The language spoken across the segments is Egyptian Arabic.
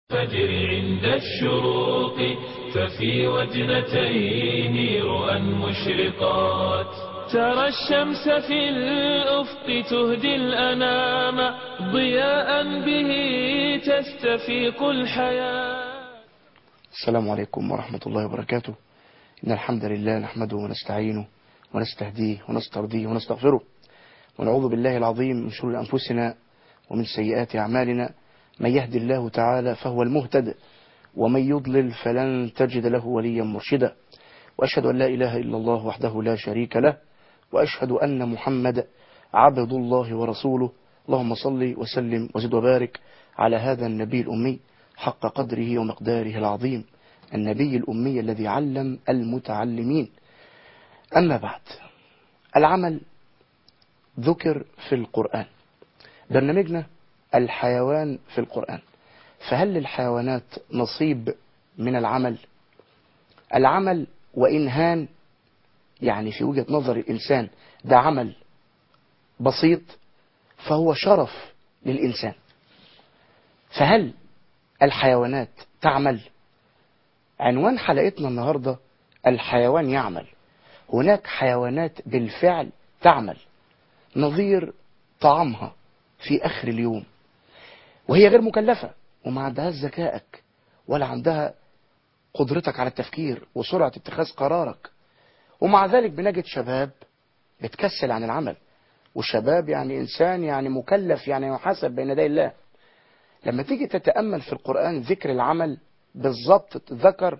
فجر عند الشروق ففي وجنتين رؤى مشرقات ترى الشمس في الأفق تهدي الأنام ضياء به تستفيق الحياة السلام عليكم ورحمة الله وبركاته إن الحمد لله نحمده ونستعينه ونستهديه ونسترضيه ونستغفره ونعوذ بالله العظيم من شرور أنفسنا ومن سيئات أعمالنا من يهدي الله تعالى فهو المهتد ومن يضلل فلن تجد له وليا مرشدا وأشهد أن لا إله إلا الله وحده لا شريك له وأشهد أن محمد عبد الله ورسوله اللهم صل وسلم وزد وبارك على هذا النبي الأمي حق قدره ومقداره العظيم النبي الأمي الذي علم المتعلمين أما بعد العمل ذكر في القرآن برنامجنا الحيوان في القرآن فهل للحيوانات نصيب من العمل العمل وإن هان يعني في وجهة نظر الإنسان ده عمل بسيط فهو شرف للإنسان فهل الحيوانات تعمل عنوان حلقتنا النهاردة الحيوان يعمل هناك حيوانات بالفعل تعمل نظير طعامها في آخر اليوم وهي غير مكلفة وما عندهاش ذكائك ولا عندها قدرتك على التفكير وسرعة اتخاذ قرارك ومع ذلك بنجد شباب بتكسل عن العمل والشباب يعني إنسان يعني مكلف يعني يحاسب بين يدي الله لما تيجي تتأمل في القرآن ذكر العمل بالضبط ذكر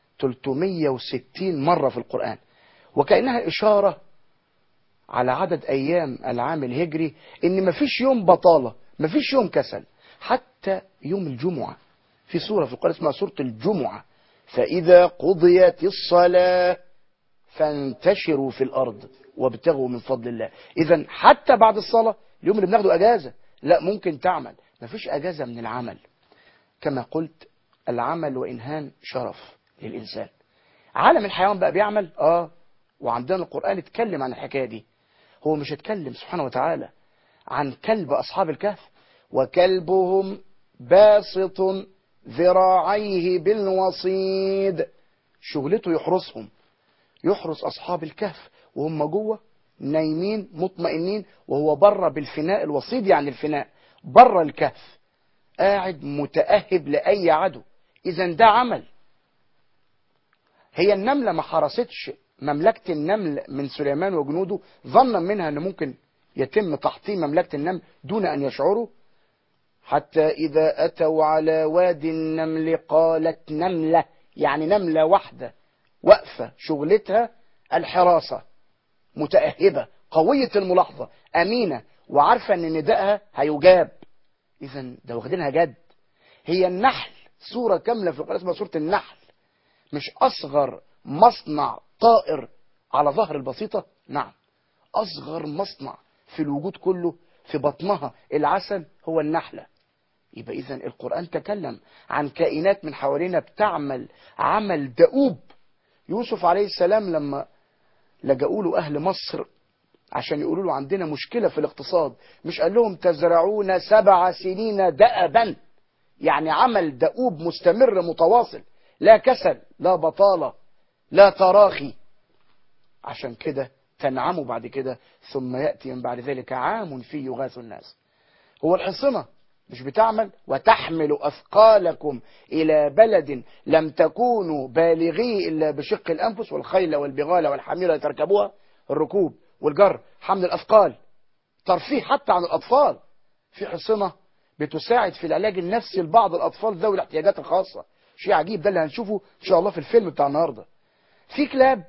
360 مرة في القرآن وكأنها إشارة على عدد أيام العام الهجري إن مفيش يوم بطالة مفيش يوم كسل حتى يوم الجمعة في سورة في القرآن اسمها سورة الجمعة فإذا قضيت الصلاة فانتشروا في الأرض وابتغوا من فضل الله إذا حتى بعد الصلاة اليوم اللي بناخده أجازة لا ممكن تعمل مفيش أجازة من العمل كما قلت العمل وإنهان شرف للإنسان عالم الحيوان بقى بيعمل آه وعندنا القرآن اتكلم عن الحكاية دي هو مش اتكلم سبحانه وتعالى عن كلب أصحاب الكهف وكلبهم باسط ذراعيه بالوصيد شغلته يحرسهم يحرس أصحاب الكهف وهم جوه نايمين مطمئنين وهو بره بالفناء الوصيد يعني الفناء بره الكهف قاعد متأهب لأي عدو إذا ده عمل هي النملة ما حرستش مملكة النمل من سليمان وجنوده ظنا منها أن ممكن يتم تحطيم مملكة النمل دون أن يشعروا حتى إذا أتوا على وادي النمل قالت نملة يعني نملة واحدة واقفة شغلتها الحراسة متأهبة قوية الملاحظة أمينة وعارفة أن ندائها هيجاب إذا ده واخدينها جد هي النحل سورة كاملة في القرآن اسمها سورة النحل مش أصغر مصنع طائر على ظهر البسيطة نعم أصغر مصنع في الوجود كله في بطنها العسل هو النحلة يبقى إذا القرآن تكلم عن كائنات من حوالينا بتعمل عمل دؤوب يوسف عليه السلام لما لجأوا له أهل مصر عشان يقولوا له عندنا مشكلة في الاقتصاد مش قال لهم تزرعون سبع سنين دأبا يعني عمل دؤوب مستمر متواصل لا كسل لا بطالة لا تراخي عشان كده تنعموا بعد كده ثم يأتي من بعد ذلك عام فيه يغاث الناس هو الحصنة مش بتعمل وتحمل أثقالكم إلى بلد لم تكونوا بالغيه إلا بشق الأنفس والخيل والبغال والحميرة تركبوها الركوب والجر حمل الأثقال ترفيه حتى عن الأطفال في حصنة بتساعد في العلاج النفسي لبعض الأطفال ذوي الاحتياجات الخاصة شيء عجيب ده اللي هنشوفه إن شاء الله في الفيلم بتاع النهاردة في كلاب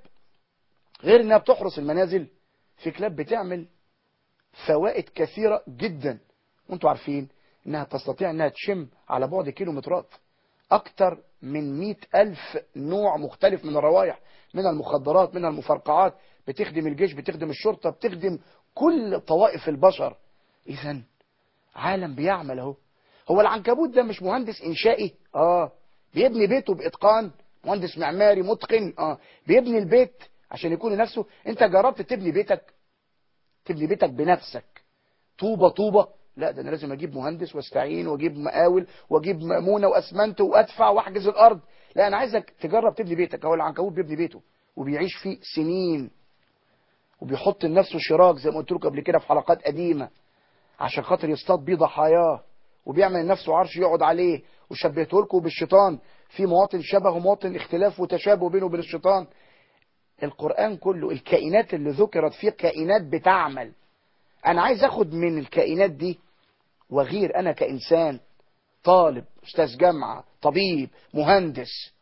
غير انها بتحرس المنازل في كلاب بتعمل فوائد كثيرة جدا وانتوا عارفين انها تستطيع انها تشم على بعد كيلومترات اكتر من مئة الف نوع مختلف من الروائح من المخدرات من المفرقعات بتخدم الجيش بتخدم الشرطة بتخدم كل طوائف البشر اذا عالم بيعمل اهو هو العنكبوت ده مش مهندس انشائي اه بيبني بيته باتقان مهندس معماري متقن اه بيبني البيت عشان يكون لنفسه انت جربت تبني بيتك تبني بيتك بنفسك طوبة طوبة لا ده انا لازم اجيب مهندس واستعين واجيب مقاول واجيب مأمونة واسمنت وادفع واحجز الارض لا انا عايزك تجرب تبني بيتك هو العنكبوت بيبني بيته وبيعيش فيه سنين وبيحط لنفسه شراك زي ما قلت لكم قبل كده في حلقات قديمة عشان خاطر يصطاد بيه ضحاياه وبيعمل لنفسه عرش يقعد عليه وشبهته لكم بالشيطان في مواطن شبه ومواطن اختلاف وتشابه بينه وبين الشيطان القرآن كله الكائنات اللي ذكرت فيه كائنات بتعمل انا عايز اخد من الكائنات دي وغير انا كإنسان طالب استاذ جامعة طبيب مهندس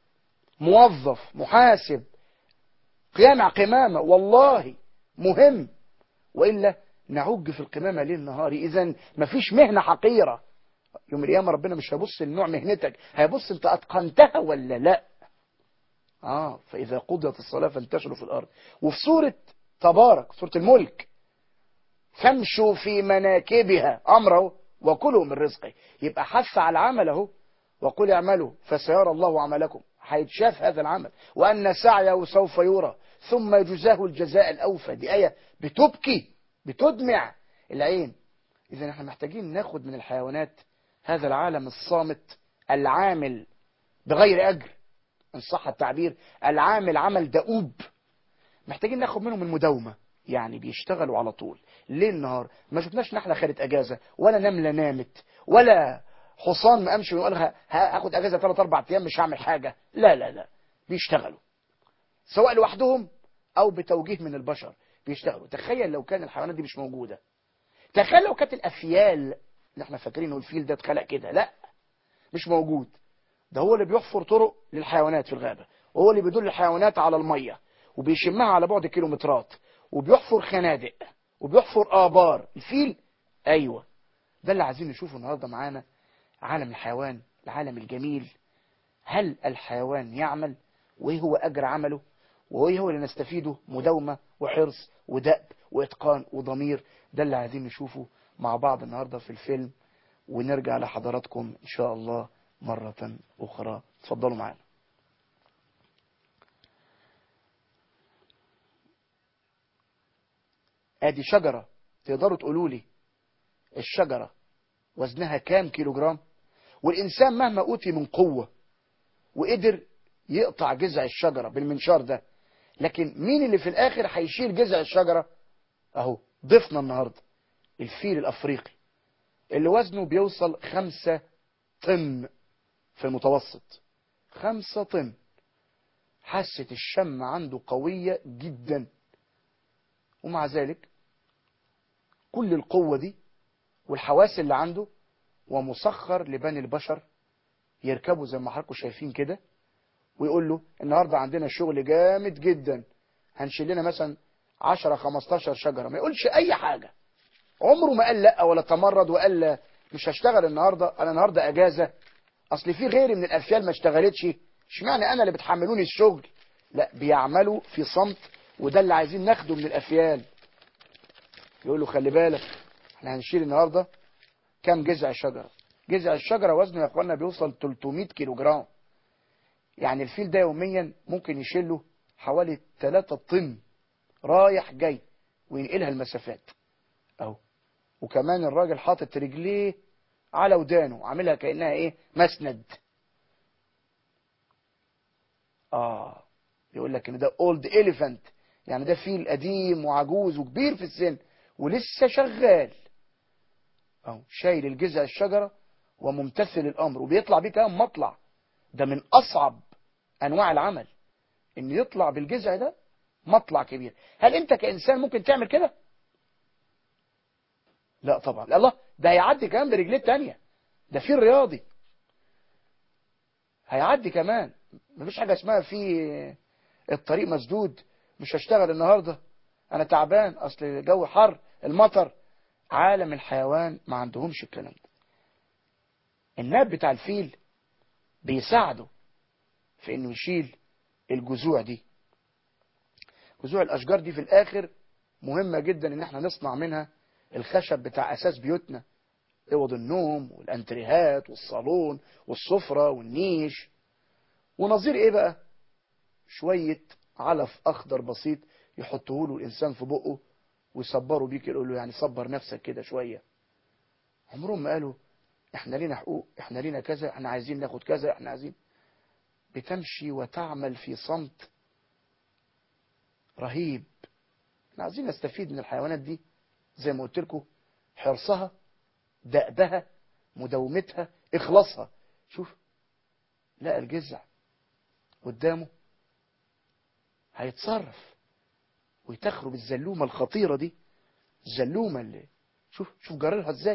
موظف محاسب قيامة قمامة والله مهم وإلا نعج في القمامة ليل نهار إذا مفيش مهنة حقيرة يوم القيامة ربنا مش هيبص لنوع مهنتك هيبص انت اتقنتها ولا لا اه فإذا قضيت الصلاة فانتشروا في الأرض وفي سورة تبارك سورة الملك فامشوا في مناكبها أمره وكلوا من رزقه يبقى حث على العمل اهو وقل اعملوا فسيرى الله عملكم هيتشاف هذا العمل وأن سعيه سوف يرى ثم يجزاه الجزاء الأوفى دي آية بتبكي بتدمع العين إذا احنا محتاجين ناخد من الحيوانات هذا العالم الصامت العامل بغير أجر إن صح التعبير العامل عمل دؤوب محتاجين ناخد منهم المداومة يعني بيشتغلوا على طول ليل نهار ما شفناش نحلة خدت أجازة ولا نملة نامت ولا حصان ما قامش ويقول هاخد أجازة 3 4 أيام مش هعمل حاجة لا لا لا بيشتغلوا سواء لوحدهم أو بتوجيه من البشر بيشتغلوا تخيل لو كان الحيوانات دي مش موجودة تخيل لو كانت الأفيال اللي احنا فاكرينه الفيل ده اتخلق كده لا مش موجود ده هو اللي بيحفر طرق للحيوانات في الغابة وهو اللي بيدل الحيوانات على المية وبيشمها على بعد كيلومترات وبيحفر خنادق وبيحفر آبار الفيل أيوة ده اللي عايزين نشوفه النهاردة معانا عالم الحيوان العالم الجميل هل الحيوان يعمل وايه هو أجر عمله وايه هو اللي نستفيده مداومة وحرص ودأب وإتقان وضمير ده اللي عايزين نشوفه مع بعض النهاردة في الفيلم ونرجع لحضراتكم إن شاء الله مرة أخرى تفضلوا معانا ادي شجرة تقدروا تقولوا لي الشجرة وزنها كام كيلو جرام والإنسان مهما أوتي من قوة وقدر يقطع جذع الشجرة بالمنشار ده لكن مين اللي في الآخر هيشيل جذع الشجرة أهو ضيفنا النهاردة الفيل الأفريقي اللي وزنه بيوصل خمسة طن في المتوسط خمسة طن حاسة الشم عنده قوية جدا ومع ذلك كل القوة دي والحواس اللي عنده ومسخر لبني البشر يركبوا زي ما حضراتكم شايفين كده ويقول له النهارده عندنا شغل جامد جدا هنشيل لنا مثلا 10 15 شجره ما يقولش اي حاجه عمره ما قال لا ولا تمرد وقال لا مش هشتغل النهارده انا النهارده اجازه اصل في غيري من الافيال ما اشتغلتش اشمعنى انا اللي بتحملوني الشغل لا بيعملوا في صمت وده اللي عايزين ناخده من الافيال يقول له خلي بالك احنا هنشيل النهارده كام جذع شجره جذع الشجره وزنه يا اخوانا بيوصل 300 كيلو جرام يعني الفيل ده يوميا ممكن يشيل له حوالي 3 طن رايح جاي وينقلها المسافات اهو وكمان الراجل حاطط رجليه على ودانه عاملها كانها ايه مسند اه يقول لك ان ده اولد اليفانت يعني ده فيل قديم وعجوز وكبير في السن ولسه شغال اهو شايل الجذع الشجره وممتثل الامر وبيطلع بيه كمان مطلع ده من اصعب انواع العمل ان يطلع بالجذع ده مطلع كبير هل انت كانسان ممكن تعمل كده لا طبعا لا الله ده هيعدي كمان برجليه التانية ده في الرياضي هيعدي كمان مفيش حاجة اسمها في الطريق مسدود مش هشتغل النهاردة انا تعبان اصل الجو حر المطر عالم الحيوان ما عندهمش الكلام ده الناب بتاع الفيل بيساعده في انه يشيل الجذوع دي جذوع الاشجار دي في الاخر مهمة جدا ان احنا نصنع منها الخشب بتاع اساس بيوتنا اوض النوم والانتريهات والصالون والسفرة والنيش ونظير ايه بقى شوية علف اخضر بسيط يحطه له الانسان في بقه ويصبروا بيك يقول له يعني صبر نفسك كده شوية عمرهم ما قالوا احنا لينا حقوق احنا لينا كذا احنا عايزين ناخد كذا احنا عايزين بتمشي وتعمل في صمت رهيب احنا عايزين نستفيد من الحيوانات دي زي ما قلت لكم حرصها دأبها مداومتها اخلاصها شوف لقى الجزع قدامه هيتصرف ويتخرب الزلومة الخطيرة دي الزلومة اللي شوف شوف جررها ازاي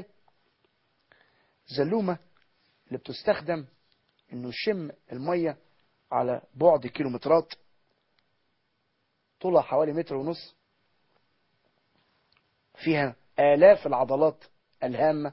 زلومة اللي بتستخدم انه يشم المية على بعد كيلومترات طولها حوالي متر ونص فيها آلاف العضلات الهامة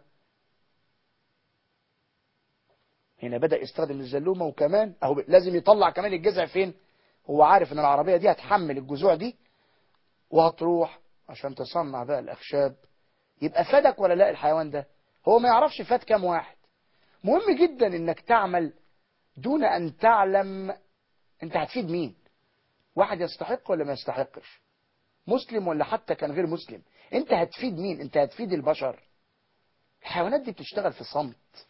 هنا بدأ يستخدم الزلومة وكمان أهو لازم يطلع كمان الجذع فين هو عارف ان العربية دي هتحمل الجذوع دي وهتروح عشان تصنع بقى الأخشاب يبقى فادك ولا لا الحيوان ده هو ما يعرفش فات كام واحد مهم جدا انك تعمل دون ان تعلم انت هتفيد مين واحد يستحق ولا ما يستحقش مسلم ولا حتى كان غير مسلم انت هتفيد مين انت هتفيد البشر الحيوانات دي بتشتغل في صمت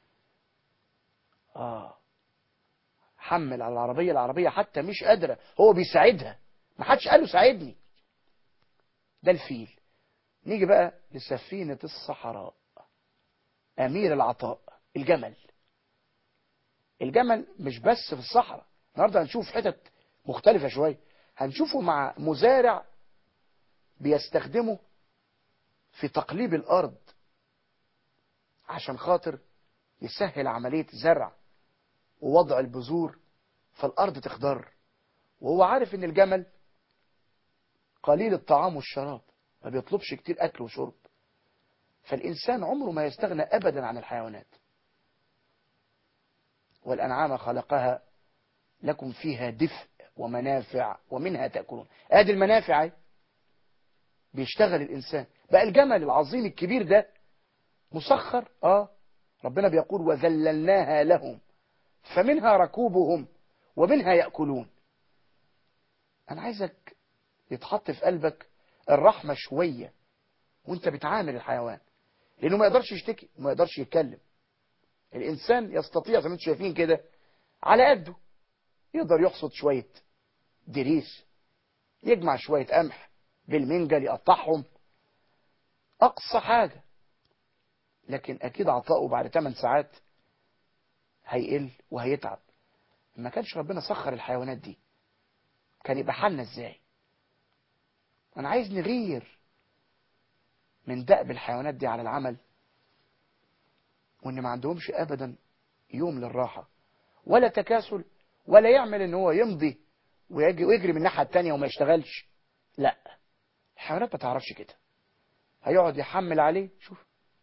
اه حمل على العربية العربية حتى مش قادرة هو بيساعدها ما حدش قال له ساعدني ده الفيل نيجي بقى لسفينة الصحراء أمير العطاء الجمل الجمل مش بس في الصحراء النهاردة هنشوف حتت مختلفة شوية هنشوفه مع مزارع بيستخدمه في تقليب الأرض عشان خاطر يسهل عملية زرع ووضع البذور فالأرض تخضر وهو عارف ان الجمل قليل الطعام والشراب ما بيطلبش كتير أكل وشرب فالإنسان عمره ما يستغنى أبدا عن الحيوانات والأنعام خلقها لكم فيها دفء ومنافع ومنها تأكلون ادي المنافع اهي. بيشتغل الإنسان بقى الجمل العظيم الكبير ده مسخر اه ربنا بيقول وذللناها لهم فمنها ركوبهم ومنها يأكلون أنا عايزك يتحط في قلبك الرحمة شوية وانت بتعامل الحيوان لأنه ما يقدرش يشتكي وما يقدرش يتكلم الإنسان يستطيع زي ما انتم شايفين كده على قده يقدر يحصد شوية دريس يجمع شوية قمح بالمنجل يقطعهم أقصى حاجة لكن أكيد عطاؤه بعد 8 ساعات هيقل وهيتعب ما كانش ربنا سخر الحيوانات دي كان يبقى حالنا ازاي انا عايز نغير من دأب الحيوانات دي على العمل وان ما عندهمش ابدا يوم للراحة ولا تكاسل ولا يعمل ان هو يمضي ويجي ويجري من الناحية التانية وما يشتغلش لا الحيوانات ما تعرفش كده هيقعد يحمل عليه شوف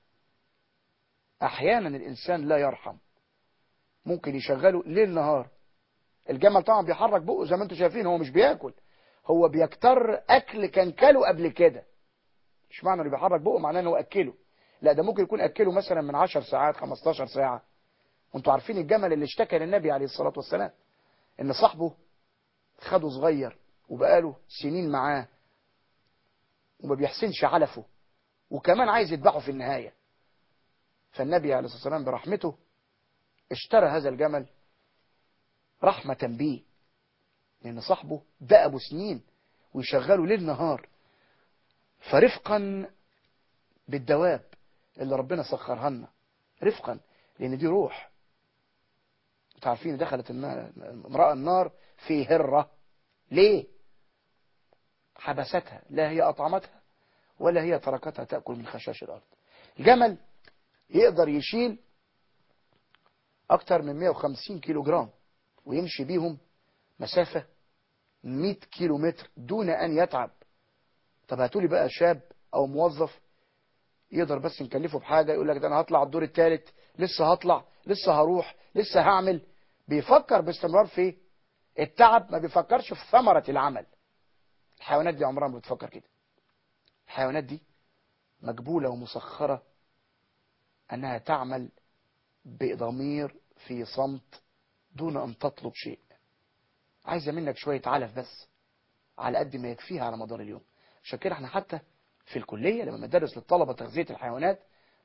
احيانا الانسان لا يرحم ممكن يشغله ليل نهار الجمل طبعا بيحرك بقه زي ما انتم شايفين هو مش بياكل هو بيكتر اكل كان كله قبل كده مش معنى انه بيحرك بقه معناه انه اكله لا ده ممكن يكون اكله مثلا من 10 ساعات 15 ساعه وانتوا عارفين الجمل اللي اشتكى للنبي عليه الصلاه والسلام ان صاحبه خده صغير وبقاله سنين معاه وما بيحسنش علفه وكمان عايز يذبحه في النهايه فالنبي عليه الصلاه والسلام برحمته اشترى هذا الجمل رحمة بيه لأن صاحبه دأبه سنين ويشغله ليل نهار فرفقا بالدواب اللي ربنا سخرها لنا رفقا لأن دي روح انتوا عارفين دخلت امرأة النار في هرة ليه حبستها لا هي أطعمتها ولا هي تركتها تأكل من خشاش الأرض الجمل يقدر يشيل أكتر من 150 كيلو جرام ويمشي بيهم مسافة 100 كيلو متر دون أن يتعب طب هاتولي بقى شاب أو موظف يقدر بس نكلفه بحاجة يقول لك ده أنا هطلع الدور الثالث لسه هطلع لسه هروح لسه هعمل بيفكر باستمرار في التعب ما بيفكرش في ثمرة العمل الحيوانات دي عمرها ما بتفكر كده الحيوانات دي مجبولة ومسخرة أنها تعمل بضمير في صمت دون أن تطلب شيء عايزة منك شوية علف بس على قد ما يكفيها على مدار اليوم عشان كده احنا حتى في الكلية لما ندرس للطلبة تغذية الحيوانات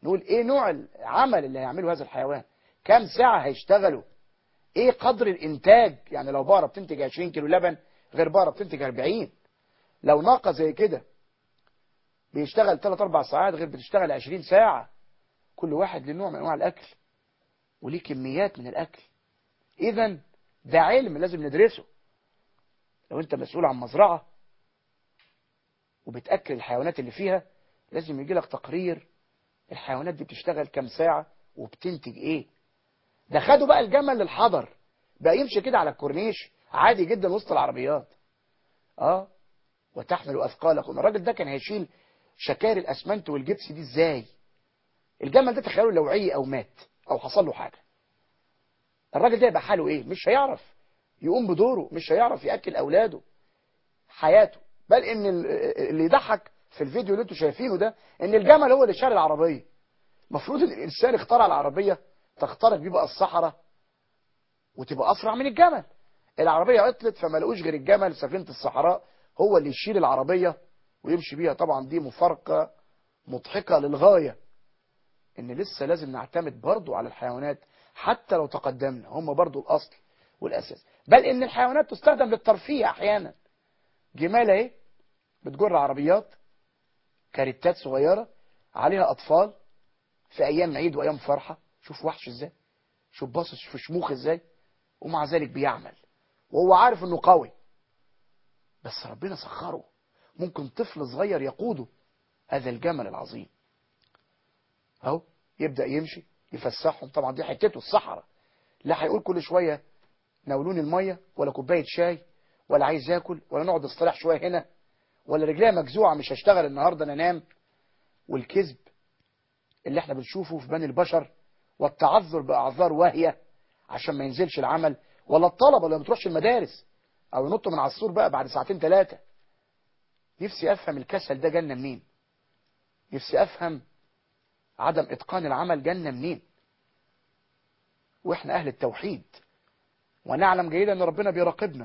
نقول ايه نوع العمل اللي هيعمله هذا الحيوان كام ساعة هيشتغلوا ايه قدر الانتاج يعني لو بقرة بتنتج 20 كيلو لبن غير بقرة بتنتج 40 لو ناقة زي كده بيشتغل 3 4 ساعات غير بتشتغل 20 ساعة كل واحد له نوع من انواع الاكل وليه كميات من الاكل اذا ده علم لازم ندرسه لو انت مسؤول عن مزرعة وبتأكل الحيوانات اللي فيها لازم يجي لك تقرير الحيوانات دي بتشتغل كام ساعة وبتنتج ايه ده خدوا بقى الجمل للحضر بقى يمشي كده على الكورنيش عادي جدا وسط العربيات اه وتحمل اثقالكم الراجل ده كان هيشيل شكار الاسمنت والجبس دي ازاي الجمل ده تخيلوا لو عي او مات او حصل له حاجه الراجل ده يبقى حاله ايه مش هيعرف يقوم بدوره مش هيعرف ياكل اولاده حياته بل ان اللي يضحك في الفيديو اللي انتوا شايفينه ده ان الجمل هو اللي شال العربيه المفروض ان الانسان اخترع العربيه تخترق بيبقى الصحراء وتبقى اسرع من الجمل العربيه عطلت فما لقوش غير الجمل سفينه الصحراء هو اللي يشيل العربيه ويمشي بيها طبعا دي مفارقه مضحكه للغايه ان لسه لازم نعتمد برضو على الحيوانات حتى لو تقدمنا هم برضو الاصل والاساس بل ان الحيوانات تستخدم للترفيه احيانا جمال اهي بتجر عربيات كاريتات صغيره عليها اطفال في ايام عيد وايام فرحه شوف وحش ازاي شوف باصص في شموخ ازاي ومع ذلك بيعمل وهو عارف انه قوي بس ربنا سخره ممكن طفل صغير يقوده هذا الجمل العظيم اهو يبدأ يمشي يفسحهم طبعا دي حتته الصحراء لا هيقول كل شوية ناولوني المية ولا كوباية شاي ولا عايز ياكل ولا نقعد نصطلح شوية هنا ولا رجليها مجزوعة مش هشتغل النهاردة انا انام والكذب اللي احنا بنشوفه في بني البشر والتعذر بأعذار واهية عشان ما ينزلش العمل ولا الطلبة اللي ما بتروحش المدارس او ينطوا من على السور بقى بعد ساعتين ثلاثة نفسي افهم الكسل ده جالنا منين نفسي افهم عدم اتقان العمل جالنا منين واحنا اهل التوحيد ونعلم جيدا ان ربنا بيراقبنا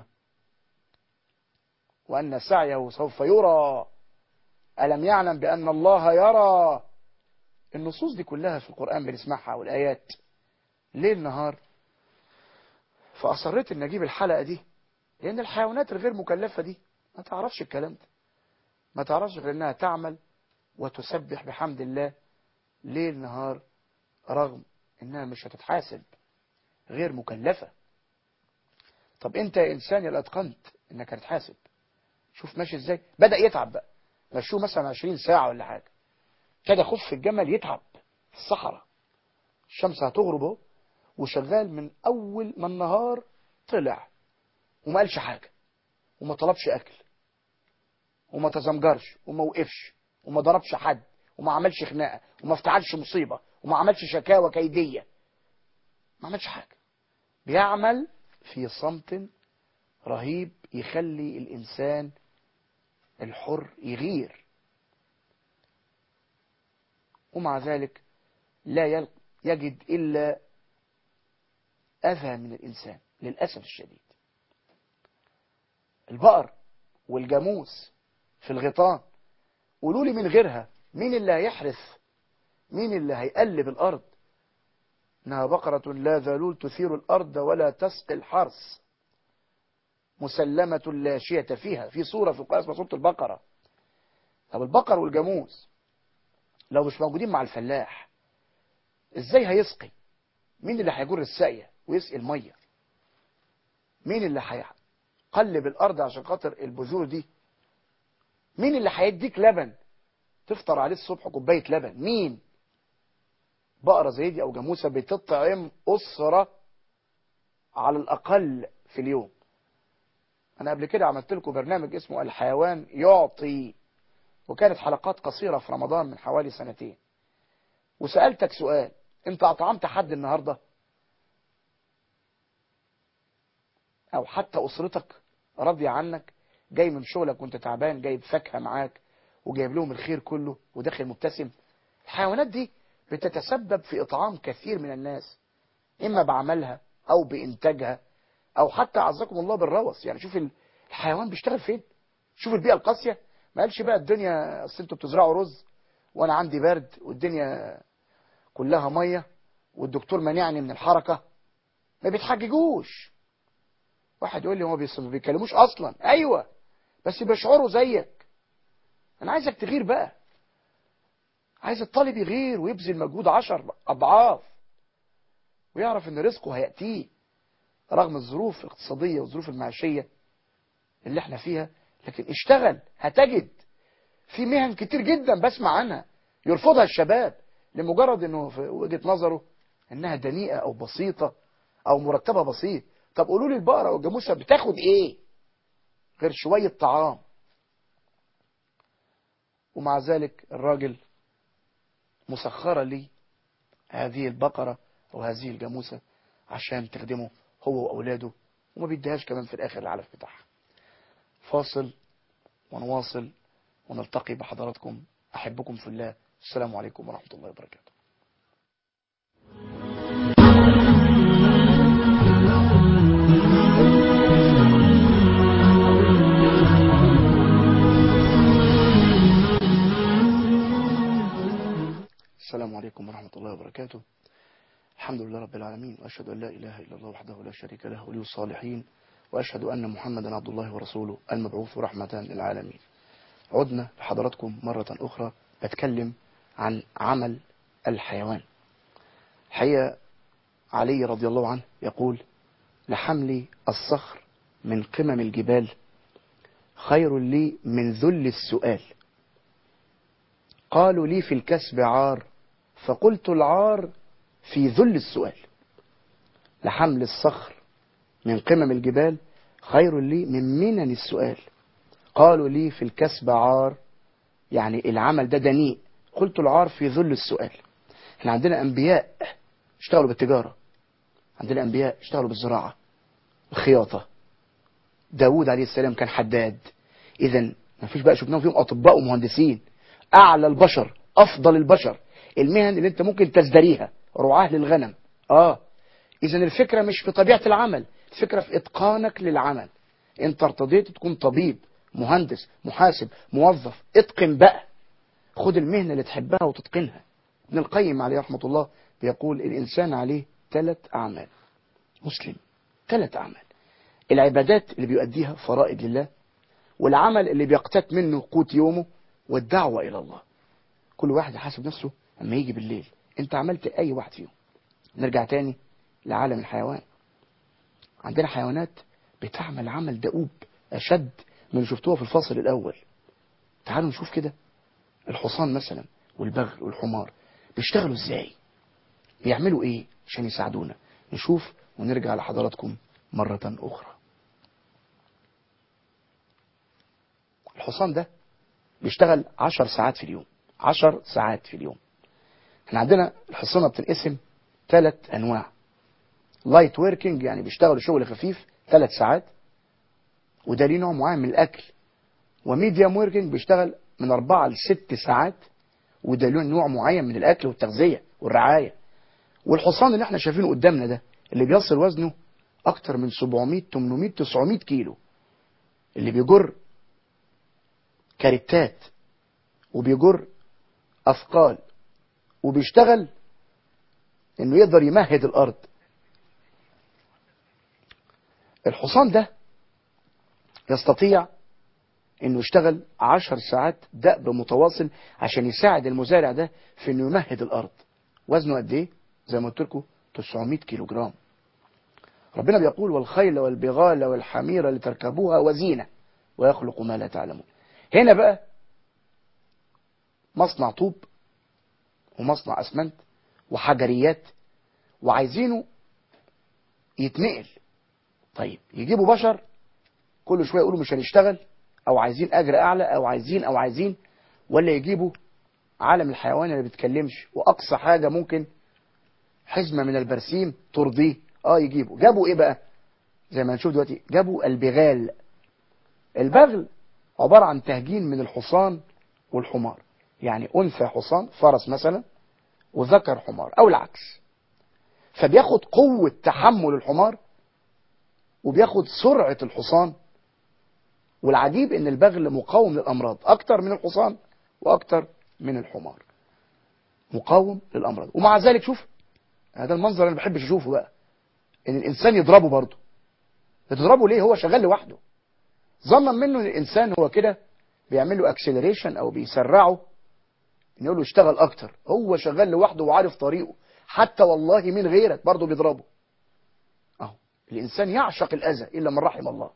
وان سعيه سوف يرى الم يعلم بان الله يرى النصوص دي كلها في القرآن بنسمعها والآيات ليل نهار فأصريت أن أجيب الحلقة دي لأن الحيوانات الغير مكلفة دي ما تعرفش الكلام ده ما تعرفش غير أنها تعمل وتسبح بحمد الله ليل نهار رغم أنها مش هتتحاسب غير مكلفة طب أنت يا إنسان يا أتقنت أنك هتتحاسب شوف ماشي إزاي بدأ يتعب بقى مشوه مثلا 20 ساعة ولا حاجة كده خف الجمل يتعب في الصحراء الشمس هتغرب اهو وشغال من اول ما النهار طلع وما قالش حاجة وما طلبش اكل وما تزمجرش وما وقفش وما ضربش حد وما عملش خناقة وما افتعلش مصيبة وما عملش شكاوى كيدية ما عملش حاجة بيعمل في صمت رهيب يخلي الإنسان الحر يغير ومع ذلك لا يجد إلا أذى من الإنسان للأسف الشديد البقر والجاموس في الغيطان قولوا لي من غيرها مين اللي هيحرث مين اللي هيقلب الأرض إنها بقرة لا ذلول تثير الأرض ولا تسقي الحرث مسلمة لا شية فيها في صورة في القرآن اسمها صورة البقرة طب البقر والجاموس لو مش موجودين مع الفلاح ازاي هيسقي مين اللي هيجر الساقية ويسقي المية مين اللي هيقلب الارض عشان خاطر البذور دي مين اللي هيديك لبن تفطر عليه الصبح كوبايه لبن مين بقرة زي دي او جاموسة بتطعم اسرة على الاقل في اليوم انا قبل كده عملت لكم برنامج اسمه الحيوان يعطي وكانت حلقات قصيرة في رمضان من حوالي سنتين وسألتك سؤال انت اطعمت حد النهاردة او حتى اسرتك راضية عنك جاي من شغلك وانت تعبان جايب فاكهة معاك وجايب لهم الخير كله وداخل مبتسم الحيوانات دي بتتسبب في اطعام كثير من الناس اما بعملها او بانتاجها او حتى عزكم الله بالروث يعني شوف الحيوان بيشتغل فين شوف البيئة القاسية ما قالش بقى الدنيا اصل انتوا بتزرعوا رز وانا عندي برد والدنيا كلها مية والدكتور منعني من الحركة ما بيتحججوش واحد يقول لي هو ما بيتكلموش اصلا ايوه بس بيشعروا زيك انا عايزك تغير بقى عايز الطالب يغير ويبذل مجهود عشر اضعاف ويعرف ان رزقه هيأتيه رغم الظروف الاقتصادية والظروف المعيشية اللي احنا فيها لكن اشتغل هتجد في مهن كتير جدا بسمع عنها يرفضها الشباب لمجرد انه في وجهة نظره انها دنيئة او بسيطة او مرتبة بسيط طب قولوا لي البقرة والجاموسة بتاخد ايه غير شوية طعام ومع ذلك الراجل مسخرة لي هذه البقرة أو هذه الجاموسة عشان تخدمه هو وأولاده وما بيديهاش كمان في الآخر العلف بتاعها فاصل ونواصل ونلتقي بحضراتكم أحبكم في الله السلام عليكم ورحمة الله وبركاته السلام عليكم ورحمة الله وبركاته الحمد لله رب العالمين وأشهد أن لا إله إلا الله وحده لا شريك له ولي الصالحين وأشهد أن محمدا عبد الله ورسوله المبعوث رحمة للعالمين عدنا لحضراتكم مرة أخرى بتكلم عن عمل الحيوان حقيقة علي رضي الله عنه يقول لحملي الصخر من قمم الجبال خير لي من ذل السؤال قالوا لي في الكسب عار فقلت العار في ذل السؤال لحمل الصخر من قمم الجبال خير لي من منن السؤال قالوا لي في الكسب عار يعني العمل ده دنيء قلت العار في ذل السؤال احنا عندنا انبياء اشتغلوا بالتجارة عندنا انبياء اشتغلوا بالزراعة الخياطة داود عليه السلام كان حداد اذا ما فيش بقى شفناهم فيهم اطباء ومهندسين اعلى البشر افضل البشر المهن اللي انت ممكن تزدريها رعاه للغنم اه اذا الفكرة مش في طبيعة العمل الفكرة في اتقانك للعمل انت ارتضيت تكون طبيب مهندس محاسب موظف اتقن بقى خد المهنة اللي تحبها وتتقنها ابن القيم عليه رحمة الله بيقول الإنسان عليه ثلاث أعمال مسلم ثلاث أعمال العبادات اللي بيؤديها فرائض لله والعمل اللي بيقتات منه قوت يومه والدعوة إلى الله كل واحد يحاسب نفسه أما يجي بالليل انت عملت أي واحد فيهم نرجع تاني لعالم الحيوان عندنا حيوانات بتعمل عمل دؤوب أشد من اللي شفتوها في الفصل الأول تعالوا نشوف كده الحصان مثلا والبغل والحمار بيشتغلوا ازاي بيعملوا ايه عشان يساعدونا نشوف ونرجع لحضراتكم مرة أخرى الحصان ده بيشتغل عشر ساعات في اليوم عشر ساعات في اليوم احنا عندنا الحصانة بتنقسم ثلاث أنواع لايت وركينج يعني بيشتغلوا شغل خفيف ثلاث ساعات وده ليه نوع معين من الأكل وميديوم وركينج بيشتغل من أربعة لست ساعات وده له نوع معين من الأكل والتغذية والرعاية والحصان اللي احنا شايفينه قدامنا ده اللي بيصل وزنه أكتر من 700 800 900 كيلو اللي بيجر كاريتات وبيجر أثقال وبيشتغل انه يقدر يمهد الارض الحصان ده يستطيع انه يشتغل عشر ساعات دأب متواصل عشان يساعد المزارع ده في انه يمهد الارض وزنه قد ايه زي ما قلت لكم 900 كيلو جرام ربنا بيقول والخيل والبغال والحمير لتركبوها وزينة ويخلق ما لا تعلمون هنا بقى مصنع طوب ومصنع اسمنت وحجريات وعايزينه يتنقل طيب يجيبوا بشر كل شويه يقولوا مش هنشتغل او عايزين اجر اعلى او عايزين او عايزين ولا يجيبوا عالم الحيوان اللي بيتكلمش واقصى حاجه ممكن حزمه من البرسيم ترضيه اه يجيبوا جابوا ايه بقى زي ما هنشوف دلوقتي جابوا البغال البغل عباره عن تهجين من الحصان والحمار يعني انثى حصان فرس مثلا وذكر حمار او العكس فبياخد قوة تحمل الحمار وبياخد سرعة الحصان والعجيب ان البغل مقاوم للامراض اكتر من الحصان واكتر من الحمار مقاوم للامراض ومع ذلك شوف هذا المنظر انا ما بحبش اشوفه بقى ان الانسان يضربه برضه بتضربه ليه هو شغال لوحده ظنا منه ان الانسان هو كده بيعمل له اكسلريشن او بيسرعه إن يقول له اشتغل اكتر هو شغال لوحده وعارف طريقه حتى والله من غيرك برضه بيضربه اهو الانسان يعشق الاذى الا من رحم الله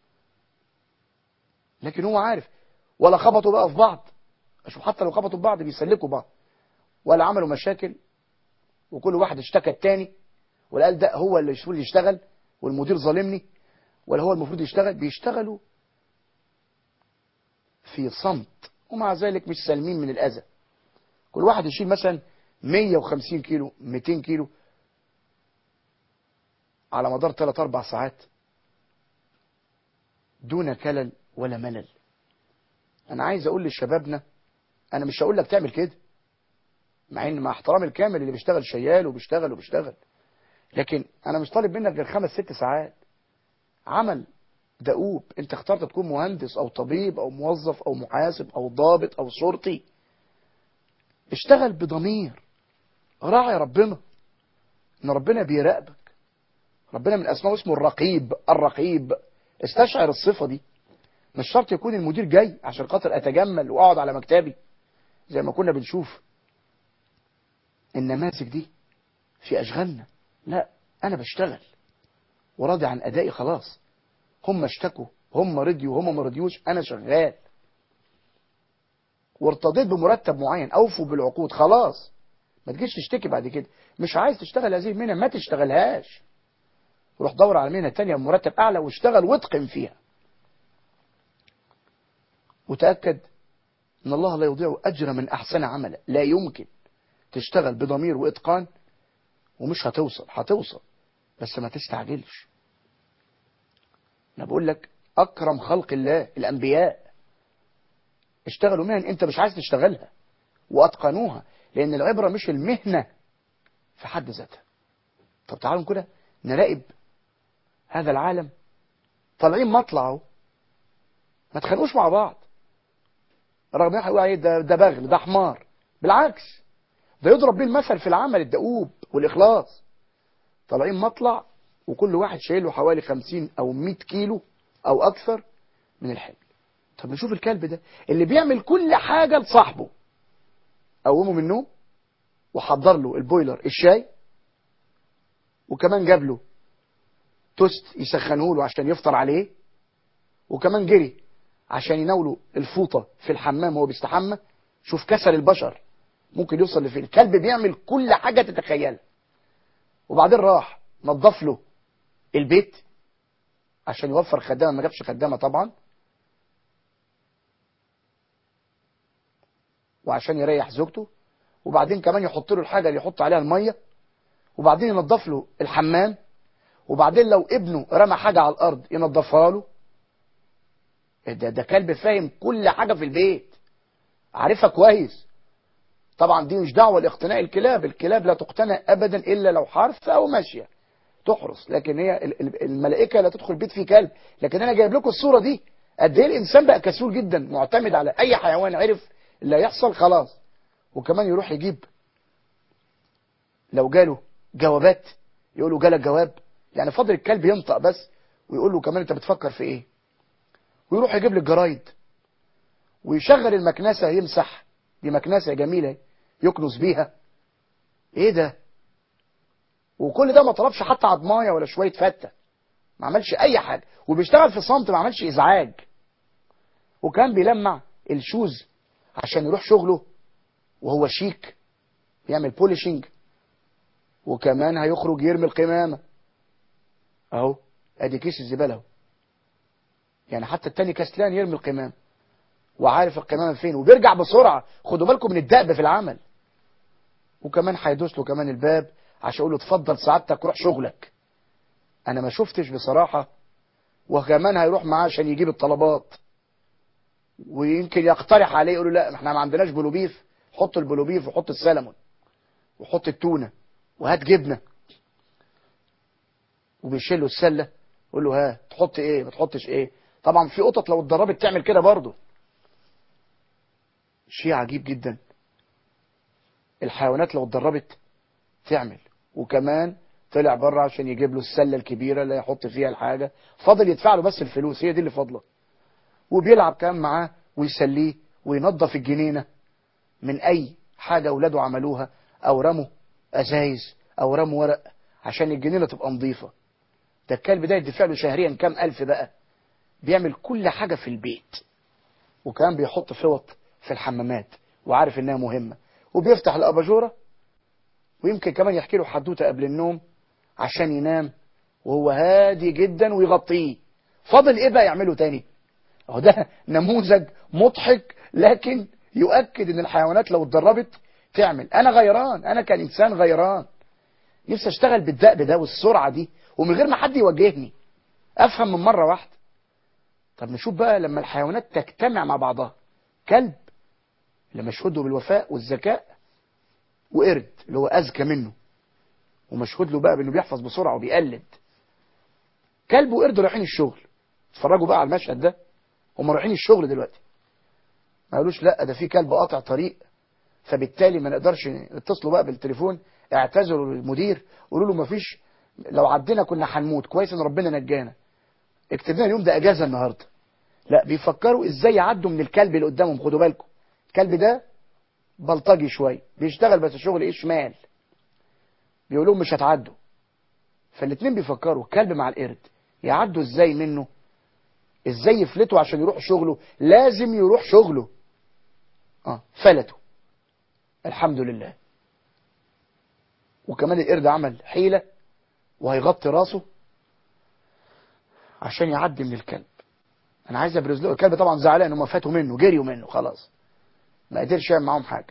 لكن هو عارف ولا خبطوا بقى في بعض اشوف حتى لو خبطوا في بعض بيسلكوا بعض ولا عملوا مشاكل وكل واحد اشتكى التاني ولا قال ده هو اللي المفروض يشتغل والمدير ظالمني ولا هو المفروض يشتغل بيشتغلوا في صمت ومع ذلك مش سالمين من الأذى كل واحد يشيل مثلا 150 كيلو 200 كيلو على مدار 3 4 ساعات دون كلل ولا ملل انا عايز اقول لشبابنا انا مش هقول لك تعمل كده مع ان مع احترامي الكامل اللي بيشتغل شيال وبيشتغل وبيشتغل لكن انا مش طالب منك غير خمس ست ساعات عمل دؤوب انت اخترت تكون مهندس او طبيب او موظف او محاسب او ضابط او شرطي اشتغل بضمير راعي ربنا ان ربنا بيراقبك ربنا من اسمائه اسمه الرقيب الرقيب استشعر الصفة دي مش شرط يكون المدير جاي عشان خاطر اتجمل واقعد على مكتبي زي ما كنا بنشوف النماذج دي في اشغالنا لا انا بشتغل وراضي عن ادائي خلاص هم اشتكوا هم رضيوا هم ما رضيوش انا شغال وارتضيت بمرتب معين اوفوا بالعقود خلاص ما تجيش تشتكي بعد كده مش عايز تشتغل هذه المهنه ما تشتغلهاش روح دور على مهنه تانية بمرتب اعلى واشتغل واتقن فيها وتاكد ان الله لا يضيع اجر من احسن عملا لا يمكن تشتغل بضمير واتقان ومش هتوصل هتوصل بس ما تستعجلش انا بقول لك اكرم خلق الله الانبياء اشتغلوا مهن انت مش عايز تشتغلها واتقنوها لان العبره مش المهنه في حد ذاتها طب تعالوا كده نراقب هذا العالم طالعين مطلع اهو ما تخانقوش مع بعض رغم ان هيقول عليه ده ده بغل ده حمار بالعكس ده يضرب بيه المثل في العمل الدؤوب والاخلاص طالعين مطلع وكل واحد شايله حوالي 50 او 100 كيلو او اكثر من الحمل طب نشوف الكلب ده اللي بيعمل كل حاجة لصاحبه قومه من النوم وحضر له البويلر الشاي وكمان جاب له توست يسخنه له عشان يفطر عليه وكمان جري عشان يناوله الفوطة في الحمام وهو بيستحمى شوف كسل البشر ممكن يوصل لفين الكلب بيعمل كل حاجة تتخيلها وبعدين راح نظف له البيت عشان يوفر خدامة ما جابش خدامة طبعا وعشان يريح زوجته وبعدين كمان يحط له الحاجة اللي يحط عليها المية وبعدين ينظف له الحمام وبعدين لو ابنه رمى حاجة على الأرض ينظفها له ده, ده كلب فاهم كل حاجة في البيت عارفها كويس طبعا دي مش دعوة لاقتناء الكلاب الكلاب لا تقتنى أبدا إلا لو حرف أو ماشية تحرس لكن هي الملائكة لا تدخل بيت فيه كلب لكن أنا جايب لكم الصورة دي قد ايه الإنسان بقى كسول جدا معتمد على أي حيوان عرف اللي هيحصل خلاص وكمان يروح يجيب لو جاله جوابات يقول له جالك جواب يعني فضل الكلب ينطق بس ويقول له كمان انت بتفكر في ايه ويروح يجيب لك جرايد ويشغل المكنسة يمسح دي مكنسة جميلة يكنس بيها ايه ده وكل ده ما طلبش حتى عضمايه ولا شوية فتة ما عملش اي حاجة وبيشتغل في صمت ما عملش ازعاج وكان بيلمع الشوز عشان يروح شغله وهو شيك يعمل بوليشنج وكمان هيخرج يرمي القمامة اهو ادي كيس الزبالة اهو يعني حتى التاني كسلان يرمي القمامة وعارف القمامة فين وبيرجع بسرعة خدوا بالكم من الدأب في العمل وكمان هيدوس له كمان الباب عشان يقول له اتفضل سعادتك روح شغلك انا ما شفتش بصراحة وكمان هيروح معاه عشان يجيب الطلبات ويمكن يقترح عليه يقول له لا احنا ما عندناش بلوبيف حط البلوبيف وحط السلمون وحط التونة وهات جبنة وبيشيل له السلة يقول له ها تحط ايه ما تحطش ايه طبعا في قطط لو اتدربت تعمل كده برضه شيء عجيب جدا الحيوانات لو اتدربت تعمل وكمان طلع بره عشان يجيب له السله الكبيره اللي يحط فيها الحاجه فاضل يدفع له بس الفلوس هي دي اللي فاضله وبيلعب كمان معاه ويسليه وينظف الجنينه من اي حاجه اولاده عملوها او رموا ازايز او رموا ورق عشان الجنينه تبقى نظيفه ده الكلب ده يدفع له شهريا كام الف بقى بيعمل كل حاجه في البيت وكمان بيحط فوط في الحمامات وعارف انها مهمه وبيفتح الاباجوره ويمكن كمان يحكي له حدوته قبل النوم عشان ينام وهو هادي جدا ويغطيه فاضل ايه بقى يعمله تاني اهو ده نموذج مضحك لكن يؤكد ان الحيوانات لو اتدربت تعمل انا غيران انا كانسان غيران نفسي اشتغل بالدأب ده والسرعه دي ومن غير ما حد يوجهني افهم من مره واحده طب نشوف بقى لما الحيوانات تجتمع مع بعضها كلب اللي مشهود له بالوفاء والذكاء وقرد اللي هو اذكى منه ومشهود له بقى بانه بيحفظ بسرعه وبيقلد كلب وقرد رايحين الشغل اتفرجوا بقى على المشهد ده هم رايحين الشغل دلوقتي ما قالوش لا ده في كلب قاطع طريق فبالتالي ما نقدرش اتصلوا بقى بالتليفون اعتذروا للمدير قولوا له ما فيش لو عدينا كنا هنموت كويس ان ربنا نجانا اكتب لنا اليوم ده اجازه النهارده لا بيفكروا ازاي يعدوا من الكلب اللي قدامهم خدوا بالكم الكلب ده بلطجي شويه بيشتغل بس شغل ايه شمال بيقول لهم مش هتعدوا فالاثنين بيفكروا الكلب مع القرد يعدوا ازاي منه ازاي يفلتوا عشان يروح شغله لازم يروح شغله اه فلتوا الحمد لله وكمان القرد عمل حيلة وهيغطي راسه عشان يعدي من الكلب انا عايز ابرز له الكلب طبعا زعلان هم فاتوا منه جريوا منه خلاص ما قدرش يعمل معاهم حاجه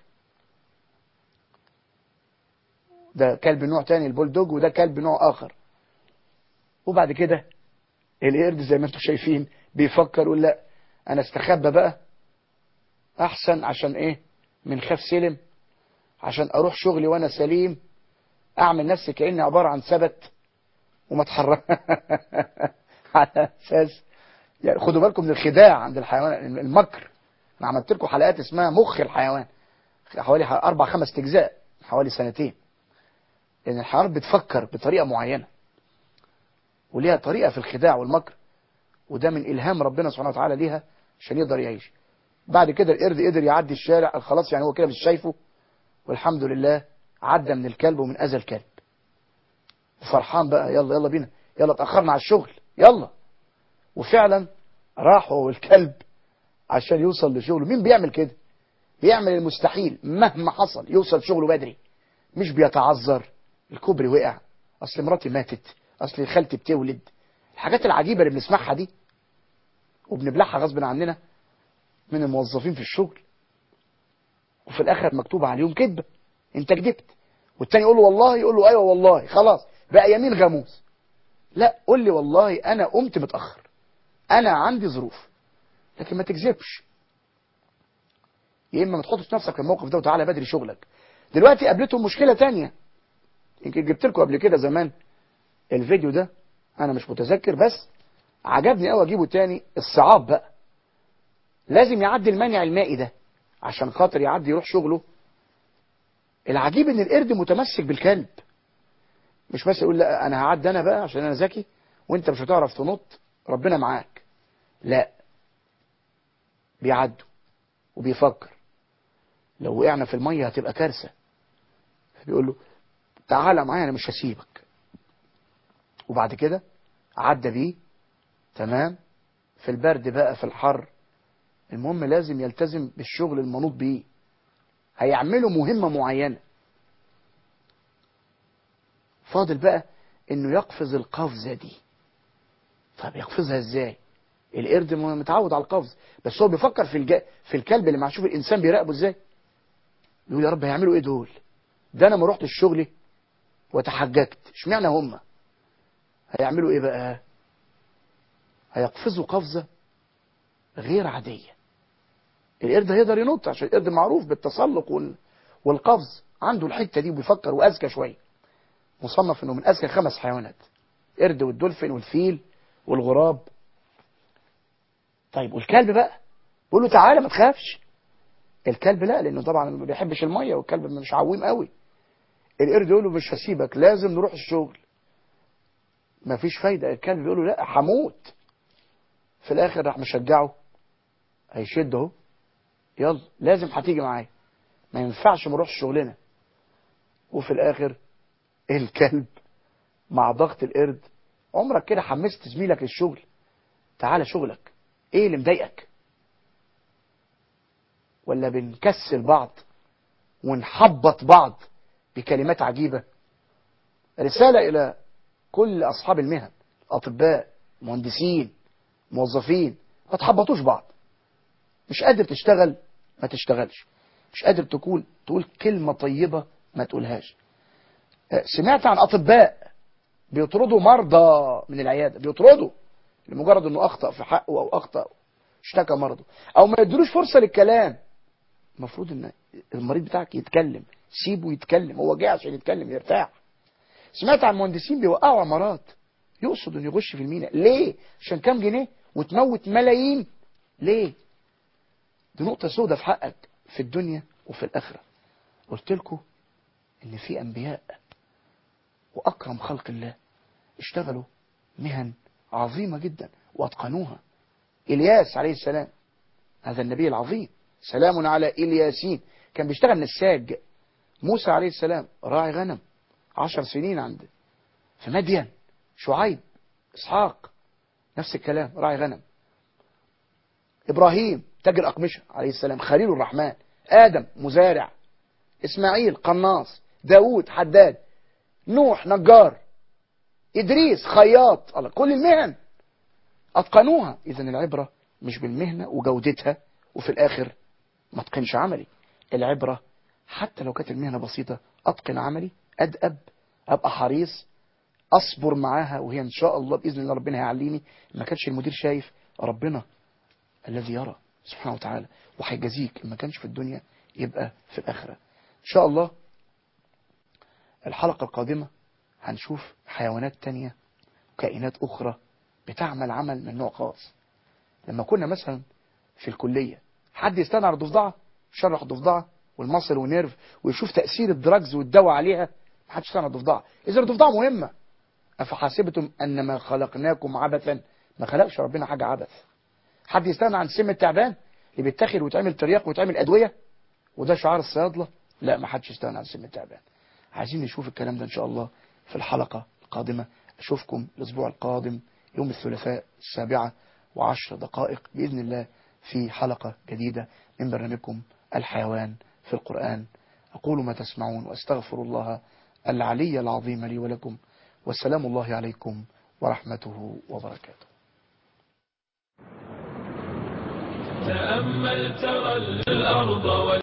ده كلب نوع تاني البولدوج وده كلب نوع اخر وبعد كده القرد زي ما انتم شايفين بيفكر يقول لا انا استخبى بقى احسن عشان ايه من خاف سلم عشان اروح شغلي وانا سليم اعمل نفسي كاني عباره عن سبت وما اتحرك على اساس يعني خدوا بالكم من الخداع عند الحيوان المكر انا عملت لكم حلقات اسمها مخ الحيوان حوالي اربع خمس اجزاء حوالي سنتين لان الحيوانات بتفكر بطريقه معينه وليها طريقه في الخداع والمكر وده من الهام ربنا سبحانه وتعالى ليها عشان يقدر يعيش بعد كده القرد قدر يعدي الشارع خلاص يعني هو كده مش شايفه والحمد لله عدى من الكلب ومن اذى الكلب فرحان بقى يلا يلا بينا يلا اتاخرنا على الشغل يلا وفعلا راح هو والكلب عشان يوصل لشغله مين بيعمل كده بيعمل المستحيل مهما حصل يوصل شغله بدري مش بيتعذر الكوبري وقع اصل مراتي ماتت اصل خالتي بتولد الحاجات العجيبه اللي بنسمعها دي وبنبلعها غصب عننا من الموظفين في الشغل وفي الاخر مكتوب عليهم كذبه انت كذبت والتاني يقول له والله يقول له ايوه والله خلاص بقى يمين غموس لا قول لي والله انا قمت متاخر انا عندي ظروف لكن ما تكذبش يا اما ما تحطش نفسك في الموقف ده وتعالى بدري شغلك دلوقتي قابلتهم مشكله تانية يمكن جبت لكم قبل كده زمان الفيديو ده انا مش متذكر بس عجبني قوي اجيبه تاني الصعاب بقى لازم يعدي المانع المائي ده عشان خاطر يعدي يروح شغله العجيب ان القرد متمسك بالكلب مش بس يقول لا انا هعدي انا بقى عشان انا ذكي وانت مش هتعرف تنط ربنا معاك لا بيعدوا وبيفكر لو وقعنا في الميه هتبقى كارثه بيقول له تعالى معايا انا مش هسيبك وبعد كده عدى بيه تمام في البرد بقى في الحر المهم لازم يلتزم بالشغل المنوط بيه هيعملوا مهمة معينة فاضل بقى انه يقفز القفزة دي طب يقفزها ازاي القرد متعود على القفز بس هو بيفكر في الج... في الكلب اللي مع شوف الانسان بيراقبه ازاي يقول يا رب هيعملوا ايه دول ده انا ما رحت الشغل وتحججت اشمعنى هم هيعملوا ايه بقى هيقفزوا قفزة غير عادية القرد هيقدر ينط عشان القرد معروف بالتسلق وال... والقفز عنده الحتة دي وبيفكر وأذكى شوية مصنف انه من أذكى خمس حيوانات قرد والدولفين والفيل والغراب طيب والكلب بقى بيقول له تعالى ما تخافش الكلب لا لانه طبعا ما بيحبش الميه والكلب مش عويم قوي القرد يقول له مش هسيبك لازم نروح الشغل مفيش فايده الكلب بيقول له لا هموت في الاخر راح مشجعه هيشد اهو يلا لازم هتيجي معايا ما ينفعش ما نروحش شغلنا وفي الاخر الكلب مع ضغط القرد عمرك كده حمست زميلك للشغل تعالى شغلك ايه اللي مضايقك ولا بنكسل بعض ونحبط بعض بكلمات عجيبة رسالة إلى كل أصحاب المهن أطباء مهندسين موظفين ما تحبطوش بعض مش قادر تشتغل ما تشتغلش مش قادر تقول تقول كلمة طيبة ما تقولهاش سمعت عن أطباء بيطردوا مرضى من العيادة بيطردوا لمجرد أنه أخطأ في حقه أو أخطأ اشتكى مرضه أو ما يدلوش فرصة للكلام المفروض ان المريض بتاعك يتكلم سيبه يتكلم هو جاي عشان يتكلم يرتاح سمعت عن مهندسين بيوقعوا عمارات يقصد انه يغش في المينا ليه عشان كام جنيه وتموت ملايين ليه دي نقطة سودة في حقك في الدنيا وفي الآخرة قلت لكم ان في انبياء واكرم خلق الله اشتغلوا مهن عظيمة جدا واتقنوها الياس عليه السلام هذا النبي العظيم سلام على الياسين كان بيشتغل نساج موسى عليه السلام راعي غنم عشر سنين عند في مدين شعيب اسحاق نفس الكلام راعي غنم ابراهيم تاجر اقمشه عليه السلام خليل الرحمن ادم مزارع اسماعيل قناص داود حداد نوح نجار ادريس خياط الله كل المهن اتقنوها اذا العبره مش بالمهنه وجودتها وفي الاخر ما اتقنش عملي العبرة حتى لو كانت المهنة بسيطة اتقن عملي ادأب ابقى حريص اصبر معاها وهي ان شاء الله باذن الله ربنا هيعليني ما كانش المدير شايف ربنا الذي يرى سبحانه وتعالى وهيجازيك ما كانش في الدنيا يبقى في الاخره ان شاء الله الحلقه القادمه هنشوف حيوانات تانية وكائنات اخرى بتعمل عمل من نوع خاص لما كنا مثلا في الكليه حد يستنى على الضفدعه يشرح الضفدعه والمصل والنيرف ويشوف تاثير الدراجز والدواء عليها ما حدش يستنى على الضفدعه اذا الضفدعه مهمه افحسبتم انما خلقناكم عبثا ما خلقش ربنا حاجه عبث حد يستنى عن سم التعبان اللي بيتاخد ويتعمل ترياق ويتعمل ادويه وده شعار الصيادله لا ما حدش يستنى عن سم التعبان عايزين نشوف الكلام ده ان شاء الله في الحلقه القادمه اشوفكم الاسبوع القادم يوم الثلاثاء السابعه وعشر دقائق باذن الله في حلقة جديدة من برنامجكم الحيوان في القرآن أقول ما تسمعون وأستغفر الله العلي العظيم لي ولكم والسلام الله عليكم ورحمته وبركاته تأمل ترى الأرض